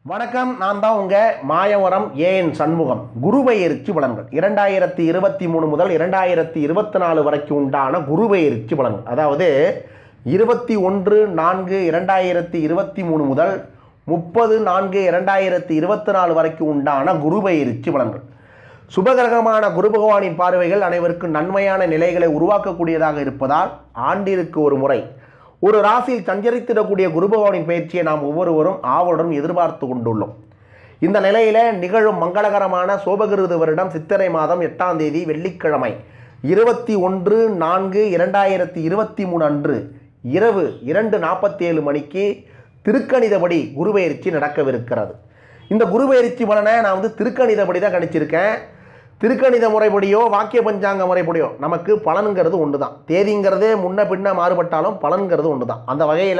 வணக்கம் நான் தான் உங்கள் மாயவரம் ஏஎன் சண்முகம் குருபெயர்ச்சி பலன்கள் இரண்டாயிரத்தி இருபத்தி மூணு முதல் இரண்டாயிரத்தி இருபத்தி நாலு வரைக்கும் உண்டான குருபெயர்ச்சி பலன்கள் அதாவது இருபத்தி ஒன்று நான்கு இரண்டாயிரத்தி இருபத்தி மூணு முதல் முப்பது நான்கு இரண்டாயிரத்தி இருபத்தி நாலு வரைக்கும் உண்டான குருபெயர்ச்சி பலன்கள் சுபகிரகமான குரு பகவானின் பார்வைகள் அனைவருக்கும் நன்மையான நிலைகளை உருவாக்கக்கூடியதாக இருப்பதால் ஆண்டிற்கு ஒரு முறை ஒரு ராசியில் சஞ்சரித்திடக்கூடிய குரு பகவானின் பயிற்சியை நாம் ஒவ்வொருவரும் ஆவலுடன் எதிர்பார்த்து கொண்டுள்ளோம் இந்த நிலையில நிகழும் மங்களகரமான சோபகிருது வருடம் சித்திரை மாதம் எட்டாம் தேதி வெள்ளிக்கிழமை இருபத்தி ஒன்று நான்கு இரண்டாயிரத்தி இருபத்தி மூணு அன்று இரவு இரண்டு நாற்பத்தி ஏழு மணிக்கு திருக்கணிதபடி குருபெயர்ச்சி நடக்கவிருக்கிறது இந்த குருபெயர்ச்சி பலனை நான் வந்து திருக்கணிதபடி தான் கணிச்சிருக்கேன் திருக்கணித முறைப்படியோ வாக்கிய பஞ்சாங்க முறைப்படியோ நமக்கு பலனுங்கிறது ஒன்று தான் தேதிங்கிறதே முன்ன பின்ன மாறுபட்டாலும் பலன்கிறது ஒன்று தான் அந்த வகையில்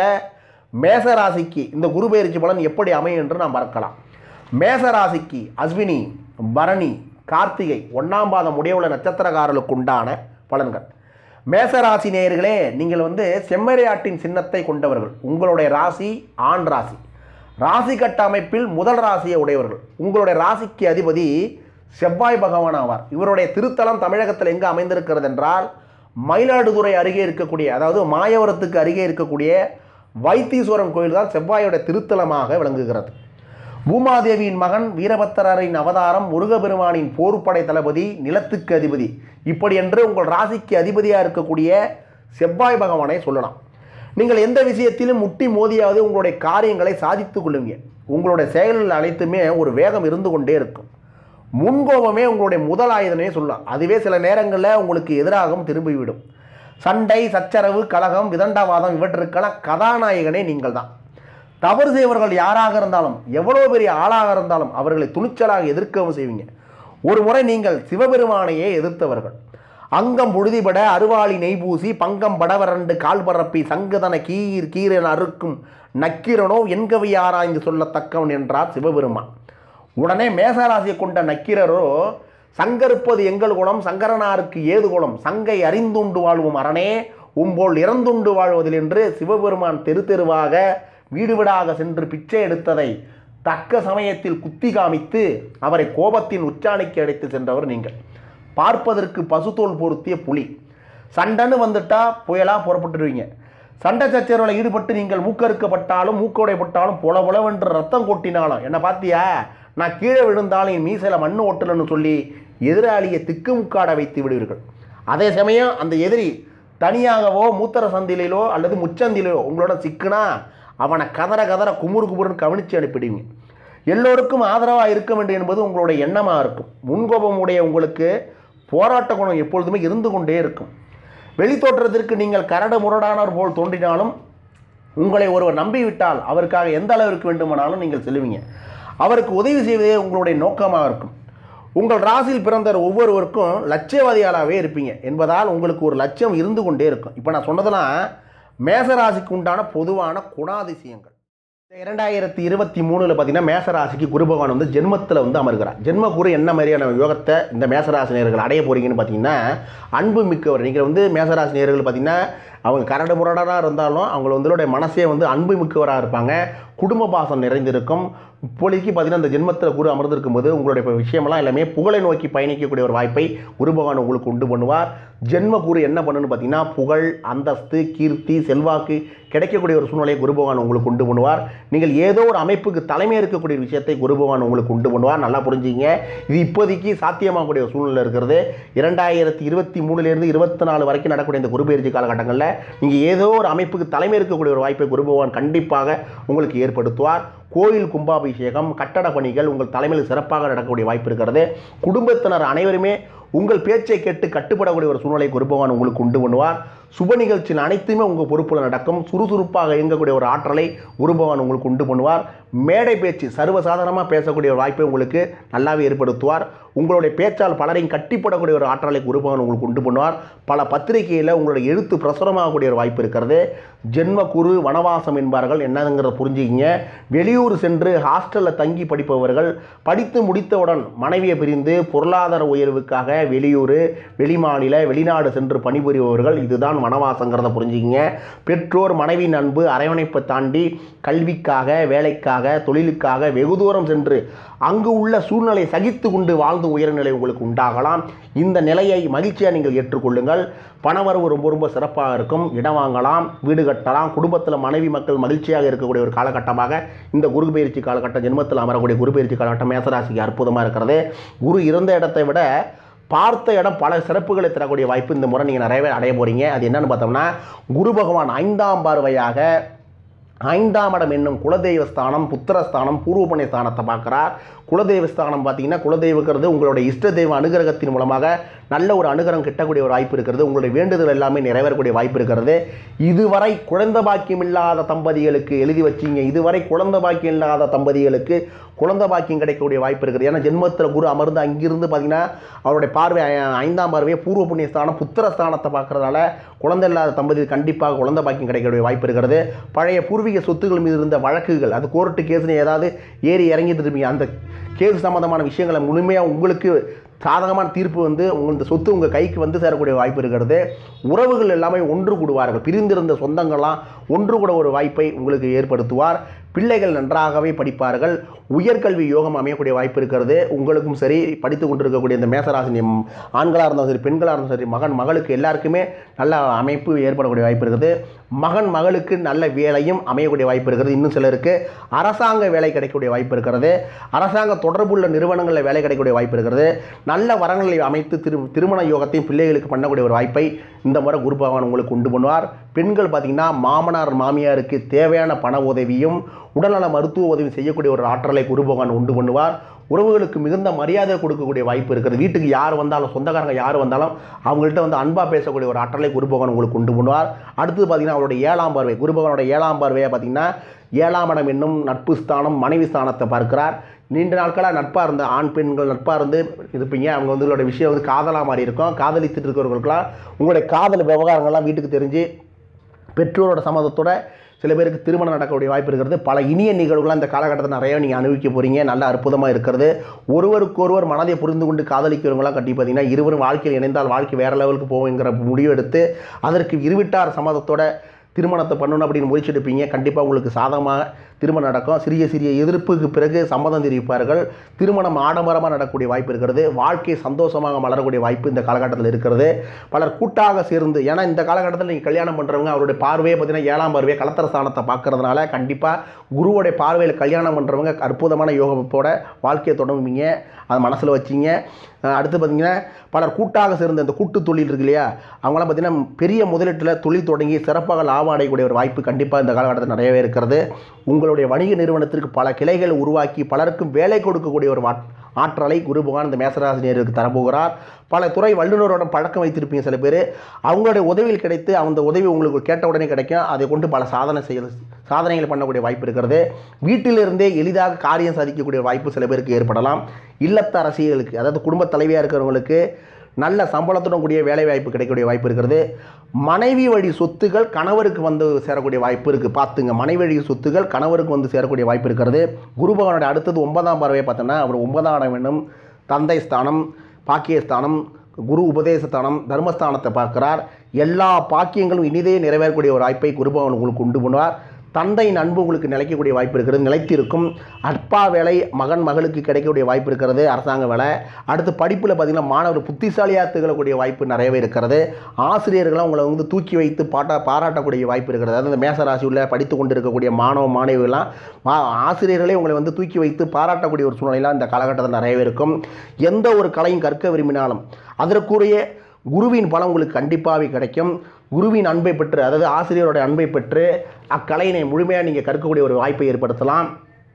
மேச ராசிக்கு இந்த குரு பயிற்சி பலன் எப்படி அமையும் என்று நாம் பார்க்கலாம் மேச ராசிக்கு அஸ்வினி பரணி கார்த்திகை ஒன்றாம் பாதம் உடையவுள்ள நட்சத்திரக்காரர்களுக்கு உண்டான பலன்கள் மேச ராசி நேயர்களே நீங்கள் வந்து செம்மறியாட்டின் சின்னத்தை கொண்டவர்கள் உங்களுடைய ராசி ஆண் ராசி ராசி கட்ட அமைப்பில் முதல் ராசியை உடையவர்கள் உங்களுடைய ராசிக்கு அதிபதி செவ்வாய் பகவான் ஆவார் இவருடைய திருத்தலம் தமிழகத்தில் எங்கே அமைந்திருக்கிறது என்றால் மயிலாடுதுறை அருகே இருக்கக்கூடிய அதாவது மாயவரத்துக்கு அருகே இருக்கக்கூடிய வைத்தீஸ்வரன் கோயில் தான் செவ்வாயோட திருத்தலமாக விளங்குகிறது பூமாதேவியின் மகன் வீரபத்திரரின் அவதாரம் முருகபெருமானின் போர்ப்படை தளபதி நிலத்துக்கு அதிபதி இப்படி என்று உங்கள் ராசிக்கு அதிபதியாக இருக்கக்கூடிய செவ்வாய் பகவானை சொல்லலாம் நீங்கள் எந்த விஷயத்திலும் முட்டி மோதியாவது உங்களுடைய காரியங்களை சாதித்துக் கொள்ளுங்க உங்களுடைய செயல்கள் அனைத்துமே ஒரு வேகம் இருந்து கொண்டே இருக்கும் முன்கோபமே உங்களுடைய முதல் ஆயுதனே சொல்லலாம் அதுவே சில நேரங்களில் உங்களுக்கு எதிராகவும் திரும்பிவிடும் சண்டை சச்சரவு கலகம் விதண்டாவாதம் இவற்றுக்கெல்லாம் கதாநாயகனே நீங்கள் தான் தவறு செய்வர்கள் யாராக இருந்தாலும் எவ்வளோ பெரிய ஆளாக இருந்தாலும் அவர்களை துணிச்சலாக எதிர்க்கவும் செய்வீங்க ஒரு முறை நீங்கள் சிவபெருமானையே எதிர்த்தவர்கள் அங்கம் புழுதிபட அருவாளி நெய்பூசி பங்கம் படவரண்டு கால் பரப்பி சங்குதன கீர் கீரன் அறுக்கும் நக்கிரனோ என்கவி ஆராய்ந்து சொல்லத்தக்கவன் என்றார் சிவபெருமான் உடனே மேசராசியை கொண்ட நக்கிரரோ சங்கருப்பது எங்கள் குலம் சங்கரனாருக்கு ஏது குலம் சங்கை அறிந்துண்டு வாழ்வும் அரணே உம்போல் இறந்துண்டு வாழ்வதில் என்று சிவபெருமான் தெரு தெருவாக வீடு வீடாக சென்று பிச்சை எடுத்ததை தக்க சமயத்தில் குத்தி காமித்து அவரை கோபத்தின் உச்சாணிக்கு அடைத்து சென்றவர் நீங்கள் பார்ப்பதற்கு பசுத்தோல் பொருத்திய புலி சண்டைன்னு வந்துட்டா புயலாக புறப்பட்டுருவீங்க சண்டை சச்சரவில் ஈடுபட்டு நீங்கள் மூக்கறுக்கப்பட்டாலும் மூக்கோடைப்பட்டாலும் பொல பொலவென்று ரத்தம் கொட்டினாலும் என்ன பார்த்தியா நான் கீழே விழுந்தாலும் என் மீசையில் மண்ணு ஒட்டலன்னு சொல்லி எதிராளியை திக்குமுக்காட வைத்து விடுவீர்கள் அதே சமயம் அந்த எதிரி தனியாகவோ மூத்தர சந்திலையிலோ அல்லது முச்சந்திலையோ உங்களோட சிக்குனா அவனை கதற கதற குமுறு குமுறுன்னு கவனித்து அனுப்பிடுவீங்க எல்லோருக்கும் ஆதரவாக இருக்க வேண்டும் என்பது உங்களுடைய எண்ணமாக இருக்கும் முன்கோபம் உடைய உங்களுக்கு போராட்ட குணம் எப்பொழுதுமே இருந்து கொண்டே இருக்கும் வெளித்தோற்றத்திற்கு நீங்கள் கரடு முரடானவர் போல் தோன்றினாலும் உங்களை ஒருவர் நம்பிவிட்டால் அவருக்காக எந்த அளவிற்கு வேண்டுமானாலும் நீங்கள் செல்லுவீங்க அவருக்கு உதவி செய்வதே உங்களுடைய நோக்கமாக இருக்கும் உங்கள் ராசியில் பிறந்த ஒவ்வொருவருக்கும் லட்சியவாதிகளாகவே இருப்பீங்க என்பதால் உங்களுக்கு ஒரு லட்சியம் இருந்து கொண்டே இருக்கும் இப்போ நான் சொன்னதெல்லாம் மேசராசிக்கு உண்டான பொதுவான குணாதிசயங்கள் இரண்டாயிரத்தி இருபத்தி மூணில் பார்த்தீங்கன்னா மேசராசிக்கு குரு பகவான் வந்து ஜென்மத்தில் வந்து அமர்கிறார் ஜென்ம குரு என்ன மாதிரியான யோகத்தை இந்த மேசராசி நேர்கள் அடைய போகிறீங்கன்னு பார்த்தீங்கன்னா அன்பு மிக்கவர் நீங்கள் வந்து மேசராசி நேர்கள் பார்த்தீங்கன்னா அவங்க கரடு முரடாக இருந்தாலும் அவங்கள வந்து மனசே வந்து அன்பு மிக்கவராக இருப்பாங்க குடும்ப பாசம் நிறைந்திருக்கும் இப்பொழுதுக்கு பார்த்தீங்கன்னா இந்த ஜென்மத்தில் குரு அமர்ந்திருக்கும் போது உங்களுடைய இப்ப விஷயமெல்லாம் எல்லாமே புகழை நோக்கி பயணிக்கக்கூடிய ஒரு வாய்ப்பை குரு பகவான் உங்களுக்கு உண்டு பண்ணுவார் ஜென்ம குரு என்ன பண்ணுன்னு பார்த்தீங்கன்னா புகழ் அந்தஸ்து கீர்த்தி செல்வாக்கு கிடைக்கக்கூடிய ஒரு சூழ்நிலையை குரு பகவான் உங்களுக்கு உண்டு பண்ணுவார் நீங்கள் ஏதோ ஒரு அமைப்புக்கு தலைமை இருக்கக்கூடிய ஒரு விஷயத்தை குரு பகவான் உங்களுக்கு உண்டு பண்ணுவார் நல்லா புரிஞ்சுங்க இது இப்போதைக்கு சாத்தியமாகக்கூடிய ஒரு சூழ்நிலை இருக்கிறது இரண்டாயிரத்தி இருபத்தி மூணுலேருந்து இருபத்தி நாலு வரைக்கும் நடக்கக்கூடிய இந்த குரு பயிற்சி காலகட்டங்களில் நீங்கள் ஏதோ ஒரு அமைப்புக்கு தலைமை இருக்கக்கூடிய ஒரு வாய்ப்பை குரு பகவான் கண்டிப்பாக உங்களுக்கு ஏற்படுத்துவார் கோயில் கும்பாபிஷேகம் கட்டட பணிகள் உங்கள் தலைமையில் சிறப்பாக நடக்கக்கூடிய வாய்ப்பு இருக்கிறது குடும்பத்தினர் அனைவருமே உங்கள் பேச்சை கேட்டு கட்டுப்படக்கூடிய ஒரு சூழ்நிலை குரு பகவான் உங்களுக்கு உண்டு பண்ணுவார் சுப நிகழ்ச்சியின் அனைத்துமே உங்கள் பொறுப்பில் நடக்கும் சுறுசுறுப்பாக இயங்கக்கூடிய ஒரு ஆற்றலை குரு பகவான் உங்களுக்கு உண்டு பண்ணுவார் மேடை பேச்சு சர்வசாதாரணமாக பேசக்கூடிய ஒரு வாய்ப்பை உங்களுக்கு நல்லாவே ஏற்படுத்துவார் உங்களுடைய பேச்சால் பலரையும் கட்டிப்படக்கூடிய ஒரு ஆற்றலை குரு பகவான் உங்களுக்கு உண்டு பண்ணுவார் பல பத்திரிகையில் உங்களுடைய எழுத்து பிரசுரமாகக்கூடிய ஒரு வாய்ப்பு இருக்கிறது ஜென்ம குரு வனவாசம் என்பார்கள் என்னதுங்கிறத புரிஞ்சுக்கிங்க வெளியூர் சென்று ஹாஸ்டலில் தங்கி படிப்பவர்கள் படித்து முடித்தவுடன் மனைவியை பிரிந்து பொருளாதார உயர்வுக்காக வெளியூர் வெளிமாநில வெளிநாடு சென்று பணிபுரிபவர்கள் இதுதான் வனவாசங்கிறத புரிஞ்சுக்கிங்க பெற்றோர் மனைவியின் அன்பு அரவணைப்பை தாண்டி கல்விக்காக வேலைக்காக தொழிலுக்காக வெகு தூரம் சென்று அங்கு உள்ள சூழ்நிலை சகித்து கொண்டு வாழ்ந்து உயர்நிலை உங்களுக்கு உண்டாகலாம் இந்த நிலையை மகிழ்ச்சியாக நீங்கள் ஏற்றுக்கொள்ளுங்கள் பணவரவு ரொம்ப ரொம்ப சிறப்பாக இருக்கும் இடம் வாங்கலாம் வீடு கட்டலாம் குடும்பத்தில் மனைவி மக்கள் மகிழ்ச்சியாக இருக்கக்கூடிய ஒரு காலகட்டமாக இந்த குரு பயிற்சி காலகட்டம் ஜென்மத்தில் அமரக்கூடிய குரு பயிற்சி காலகட்டம் மேசராசிக்கு அற்புதமாக இருக்கிறது குரு இருந்த இடத்தை விட பார்த்த இடம் பல சிறப்புகளை தரக்கூடிய வாய்ப்பு இந்த முறை நீங்கள் நிறையவே அடைய போகிறீங்க அது என்னன்னு பார்த்தோம்னா குரு பகவான் ஐந்தாம் பார்வையாக ஐந்தாம் இடம் என்னும் குலதெய்வ ஸ்தானம் புத்திரஸ்தானம் பூர்வ புண்ணிய ஸ்தானத்தை பார்க்குறார் குலதெய்வ ஸ்தானம் பார்த்தீங்கன்னா குலதெய்வங்கிறது உங்களுடைய இஷ்ட தெய்வ அனுகிரகத்தின் மூலமாக நல்ல ஒரு அனுகிரகம் கிட்டக்கூடிய ஒரு வாய்ப்பு இருக்கிறது உங்களுடைய வேண்டுதல் எல்லாமே நிறைவேறக்கூடிய வாய்ப்பு இருக்கிறது இதுவரை குழந்தை பாக்கியம் இல்லாத தம்பதிகளுக்கு எழுதி வச்சீங்க இதுவரை குழந்தை பாக்கியம் இல்லாத தம்பதிகளுக்கு குழந்தை பாக்கியம் கிடைக்கக்கூடிய வாய்ப்பு இருக்குது ஏன்னா ஜென்மத்தில் குரு அமர்ந்து அங்கிருந்து பார்த்தீங்கன்னா அவருடைய பார்வை ஐ- ஐந்தாம் பார்வையை பூர்வ புண்ணிய ஸ்தானம் புத்திர ஸ்தானத்தை பார்க்கறதால குழந்தை இல்லாத தம்பதி கண்டிப்பாக குழந்தை பாக்கியம் கிடைக்கக்கூடிய வாய்ப்பு இருக்கிறது பழைய பூர்வீக சொத்துக்கள் மீது இருந்த வழக்குகள் அது கோர்ட்டு கேஸ்னு ஏதாவது ஏறி இறங்கிட்டு இருப்பீங்க அந்த கேஸ் சம்மந்தமான விஷயங்களை முழுமையாக உங்களுக்கு சாதகமான தீர்ப்பு வந்து உங்கள் இந்த சொத்து உங்கள் கைக்கு வந்து சேரக்கூடிய வாய்ப்பு இருக்கிறது உறவுகள் எல்லாமே ஒன்று கூடுவார்கள் பிரிந்திருந்த சொந்தங்கள்லாம் ஒன்று கூட ஒரு வாய்ப்பை உங்களுக்கு ஏற்படுத்துவார் பிள்ளைகள் நன்றாகவே படிப்பார்கள் உயர்கல்வி யோகம் அமையக்கூடிய வாய்ப்பு இருக்கிறது உங்களுக்கும் சரி படித்து கொண்டிருக்கக்கூடிய இந்த மேசராசினி ஆண்களாக இருந்தாலும் சரி பெண்களாக இருந்தாலும் சரி மகன் மகளுக்கு எல்லாருக்குமே நல்ல அமைப்பு ஏற்படக்கூடிய வாய்ப்பு இருக்குது மகன் மகளுக்கு நல்ல வேலையும் அமையக்கூடிய வாய்ப்பு இருக்கிறது இன்னும் சிலருக்கு அரசாங்க வேலை கிடைக்கக்கூடிய வாய்ப்பு இருக்கிறது அரசாங்க தொடர்புள்ள நிறுவனங்களில் வேலை கிடைக்கக்கூடிய வாய்ப்பு இருக்கிறது நல்ல வரங்களை அமைத்து திரு திருமண யோகத்தையும் பிள்ளைகளுக்கு பண்ணக்கூடிய ஒரு வாய்ப்பை இந்த முறை குரு பகவான் உங்களுக்கு உண்டு பண்ணுவார் பெண்கள் பார்த்தீங்கன்னா மாமனார் மாமியாருக்கு தேவையான பண உதவியும் உடல்நல மருத்துவ உதவி செய்யக்கூடிய ஒரு ஆற்றலை குரு பகவான் உண்டு பண்ணுவார் உறவுகளுக்கு மிகுந்த மரியாதை கொடுக்கக்கூடிய வாய்ப்பு இருக்குது வீட்டுக்கு யார் வந்தாலும் சொந்தக்காரங்க யார் வந்தாலும் அவங்கள்ட்ட வந்து அன்பாக பேசக்கூடிய ஒரு ஆற்றலை குரு பகவான் உங்களுக்கு உண்டு பண்ணுவார் அடுத்தது பார்த்தீங்கன்னா அவருடைய ஏழாம் பார்வை குரு பகவானோட ஏழாம் பார்வையாக பார்த்தீங்கன்னா ஏழாம் இடம் என்னும் நட்பு ஸ்தானம் மனைவி ஸ்தானத்தை பார்க்கிறார் நீண்ட நாட்களாக நட்பாக இருந்த ஆண் பெண்கள் நட்பாக இருந்து இருப்பீங்க அவங்க வந்து உங்களோட விஷயம் வந்து காதலாக மாறி இருக்கும் காதலித்துட்டு இருக்கிறவர்களுக்கெல்லாம் உங்களுடைய காதல் விவகாரங்கள்லாம் வீட்டுக்கு தெரிஞ்சு பெற்றோரோட சம்மதத்தோட சில பேருக்கு திருமணம் நடக்கக்கூடிய வாய்ப்பு இருக்கிறது பல இனிய நிகழ்வுகளாக இந்த காலகட்டத்தில் நிறைய நீங்கள் அனுபவிக்க போகிறீங்க நல்ல அற்புதமாக இருக்கிறது ஒருவருக்கொருவர் மனதை புரிந்து கொண்டு காதலிக்கிறவங்களாம் கட்டி பார்த்தீங்கன்னா இருவரும் வாழ்க்கையில் இணைந்தால் வாழ்க்கை வேறு லெவலுக்கு போகுங்கிற முடிவு எடுத்து அதற்கு இருவிட்டார் சம்மதத்தோட திருமணத்தை பண்ணணும் அப்படின்னு முயற்சி எடுப்பீங்க கண்டிப்பாக உங்களுக்கு சாதகமாக திருமணம் நடக்கும் சிறிய சிறிய எதிர்ப்புக்கு பிறகு சம்மதம் தெரிவிப்பார்கள் திருமணம் ஆடம்பரமாக நடக்கக்கூடிய வாய்ப்பு இருக்கிறது வாழ்க்கை சந்தோஷமாக மலரக்கூடிய வாய்ப்பு இந்த காலகட்டத்தில் இருக்கிறது பலர் கூட்டாக சேர்ந்து ஏன்னா இந்த காலகட்டத்தில் நீங்கள் கல்யாணம் பண்ணுறவங்க அவருடைய பார்வையை பார்த்தீங்கன்னா ஏழாம் பார்வையை கலத்தர ஸ்தானத்தை பார்க்கறதுனால கண்டிப்பாக குருவோடைய பார்வையில் கல்யாணம் பண்ணுறவங்க அற்புதமான யோகத்தோட வாழ்க்கையை தொடங்குவீங்க அதை மனசில் வச்சிங்க அஹ் அடுத்து பார்த்தீங்கன்னா பலர் கூட்டாக சேர்ந்து இந்த கூட்டு தொழில் இருக்கு இல்லையா அவங்களாம் பார்த்தீங்கன்னா பெரிய முதலீட்டில் தொழில் தொடங்கி சிறப்பாக லாபம் அடையக்கூடிய ஒரு வாய்ப்பு கண்டிப்பாக இந்த காலகட்டத்தில் நிறையவே இருக்கிறது உங்களுடைய வணிக நிறுவனத்திற்கு பல கிளைகளை உருவாக்கி பலருக்கும் வேலை கொடுக்கக்கூடிய ஒரு வாட்- ஆற்றலை குரு பகவான் இந்த மேசராசினியருக்கு தரப்போகிறார் பல துறை வல்லுநரோட பழக்கம் வைத்திருப்பீங்க சில பேர் அவங்களுடைய உதவியில் கிடைத்து அந்த உதவி உங்களுக்கு கேட்ட உடனே கிடைக்கும் அதை கொண்டு பல சாதனை செய்ய சாதனைகள் பண்ணக்கூடிய வாய்ப்பு இருக்கிறது வீட்டிலிருந்தே எளிதாக காரியம் சாதிக்கக்கூடிய வாய்ப்பு சில பேருக்கு ஏற்படலாம் இல்லத்த அரசியலுக்கு அதாவது குடும்ப தலைவியாக இருக்கிறவங்களுக்கு நல்ல சம்பளத்துடன் கூடிய வேலை வாய்ப்பு கிடைக்கக்கூடிய வாய்ப்பு இருக்கிறது மனைவி வழி சொத்துகள் கணவருக்கு வந்து சேரக்கூடிய வாய்ப்பு இருக்குது பார்த்துங்க மனைவி வழி சொத்துகள் கணவருக்கு வந்து சேரக்கூடிய வாய்ப்பு இருக்கிறது குரு பகவானுடைய அடுத்தது ஒன்பதாம் பார்வையை பார்த்தோன்னா அவர் ஒன்பதாம் இடம் என்னும் தந்தை ஸ்தானம் பாக்கியஸ்தானம் குரு உபதேசஸ்தானம் தர்மஸ்தானத்தை பார்க்கிறார் எல்லா பாக்கியங்களும் இனிதே நிறைவேறக்கூடிய ஒரு வாய்ப்பை குரு பகவான் உங்களுக்கு உண்டு பண்ணுவார் தந்தையின் அன்பு உங்களுக்கு நிலைக்கக்கூடிய வாய்ப்பு இருக்கிறது நிலைத்திருக்கும் அப்பா வேலை மகன் மகளுக்கு கிடைக்கக்கூடிய வாய்ப்பு இருக்கிறது அரசாங்க வேலை அடுத்து படிப்பில் பார்த்திங்கன்னா மாணவர் புத்திசாலியாக திகழக்கூடிய வாய்ப்பு நிறையவே இருக்கிறது ஆசிரியர்களாம் உங்களை வந்து தூக்கி வைத்து பாட்டா பாராட்டக்கூடிய வாய்ப்பு இருக்கிறது அதாவது இந்த மேசராசி உள்ள படித்து கொண்டு இருக்கக்கூடிய மாணவ மாணவிகள்லாம் மா ஆசிரியர்களே உங்களை வந்து தூக்கி வைத்து பாராட்டக்கூடிய ஒரு சூழ்நிலைலாம் இந்த காலகட்டத்தில் நிறையவே இருக்கும் எந்த ஒரு கலையும் கற்க விரும்பினாலும் அதற்குரிய குருவின் பலம் உங்களுக்கு கண்டிப்பாகவே கிடைக்கும் குருவின் அன்பை பெற்று அதாவது ஆசிரியரோட அன்பை பெற்று அக்கலையினை முழுமையாக நீங்கள் கற்கக்கூடிய ஒரு வாய்ப்பை ஏற்படுத்தலாம்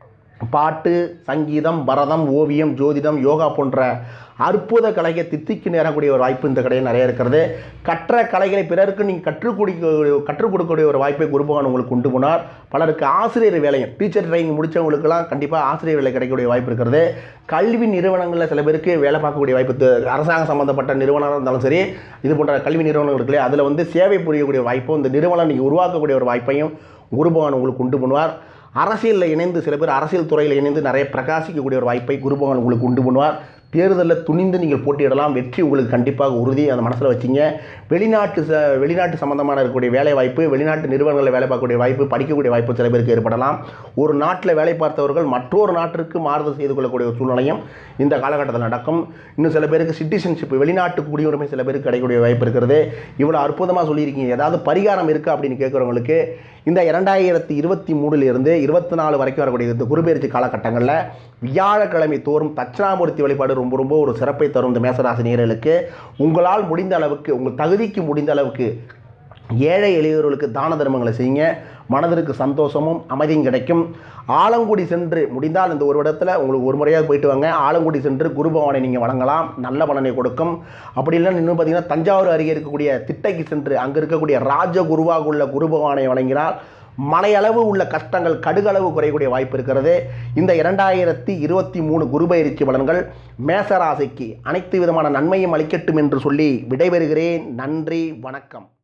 பாட்டு சங்கீதம் பரதம் ஓவியம் ஜோதிடம் யோகா போன்ற அற்புத கலையை தித்திக்கு நேரக்கூடிய ஒரு வாய்ப்பு இந்த கடையில் நிறைய இருக்கிறது கற்ற கலைகளை பிறருக்கு நீங்கள் கற்றுக் கொடுக்க கற்றுக் கொடுக்கக்கூடிய ஒரு வாய்ப்பை குருபகவான் உங்களுக்கு உண்டு போனார் பலருக்கு ஆசிரியர் வேலையும் டீச்சர் ட்ரைனிங் முடித்தவங்களுக்கெல்லாம் கண்டிப்பாக ஆசிரியர் வேலை கிடைக்கக்கூடிய வாய்ப்பு இருக்கிறது கல்வி நிறுவனங்களில் சில பேருக்கு வேலை பார்க்கக்கூடிய வாய்ப்பு து- அரசாங்கம் சம்மந்தப்பட்ட நிறுவனமாக இருந்தாலும் சரி இது போன்ற கல்வி நிறுவனங்கள் இருக்குல்லையா அதில் வந்து சேவை புரியக்கூடிய வாய்ப்பும் இந்த நிறுவனம் நீங்கள் உருவாக்கக்கூடிய ஒரு வாய்ப்பையும் குருபகவான் உங்களுக்கு உண்டு பண்ணுவார் அரசியலில் இணைந்து சில பேர் அரசியல் துறையில் இணைந்து நிறைய பிரகாசிக்கக்கூடிய ஒரு வாய்ப்பை குரு பகவான் உங்களுக்கு உண்டு பண்ணுவார் தேர்தலில் துணிந்து நீங்கள் போட்டியிடலாம் வெற்றி உங்களுக்கு கண்டிப்பாக உறுதி அந்த மனசில் வச்சிங்க வெளிநாட்டு ச வெளிநாட்டு சம்மந்தமான இருக்கக்கூடிய வேலை வாய்ப்பு வெளிநாட்டு நிறுவனங்களில் வேலை பார்க்கக்கூடிய வாய்ப்பு படிக்கக்கூடிய வாய்ப்பு சில பேருக்கு ஏற்படலாம் ஒரு நாட்டில் வேலை பார்த்தவர்கள் மற்றொரு நாட்டிற்கு மாறுதல் செய்து கொள்ளக்கூடிய ஒரு சூழ்நிலையும் இந்த காலகட்டத்தில் நடக்கும் இன்னும் சில பேருக்கு சிட்டிசன்ஷிப் வெளிநாட்டு குடியுரிமை சில பேருக்கு கிடைக்கக்கூடிய வாய்ப்பு இருக்கிறது இவ்வளோ அற்புதமாக சொல்லியிருக்கீங்க ஏதாவது பரிகாரம் இருக்கா அப்படின்னு கேட்குறவங்களுக்கு இந்த இரண்டாயிரத்தி இருபத்தி மூணுலேருந்து இருபத்தி நாலு வரைக்கும் வரக்கூடிய இந்த குருபெயர்ச்சி காலகட்டங்களில் வியாழக்கிழமை தோறும் தட்சிணாமூர்த்தி வழிபாடு ரொம்ப ரொம்ப ஒரு சிறப்பை தரும் இந்த மேசராசி நேயர்களுக்கு உங்களால் முடிந்த அளவுக்கு உங்கள் தகுதிக்கு முடிந்த அளவுக்கு ஏழை எளியவர்களுக்கு தான தர்மங்களை செய்யுங்க மனதிற்கு சந்தோஷமும் அமைதியும் கிடைக்கும் ஆலங்குடி சென்று முடிந்தால் இந்த ஒரு இடத்துல உங்களுக்கு ஒரு முறையாக போயிட்டு வாங்க ஆலங்குடி சென்று குரு பகவானை நீங்கள் வழங்கலாம் நல்ல பலனை கொடுக்கும் அப்படி இல்லைன்னு இன்னும் பார்த்தீங்கன்னா தஞ்சாவூர் அருகே இருக்கக்கூடிய திட்டைக்கு சென்று அங்கே இருக்கக்கூடிய ராஜ குருவாக உள்ள குரு பகவானை வழங்கினால் மலையளவு உள்ள கஷ்டங்கள் கடுகளவு குறையக்கூடிய வாய்ப்பு இருக்கிறது இந்த இரண்டாயிரத்தி இருபத்தி மூணு குருபயிற்சி பலன்கள் மேசராசிக்கு அனைத்து விதமான நன்மையும் அளிக்கட்டும் என்று சொல்லி விடைபெறுகிறேன் நன்றி வணக்கம்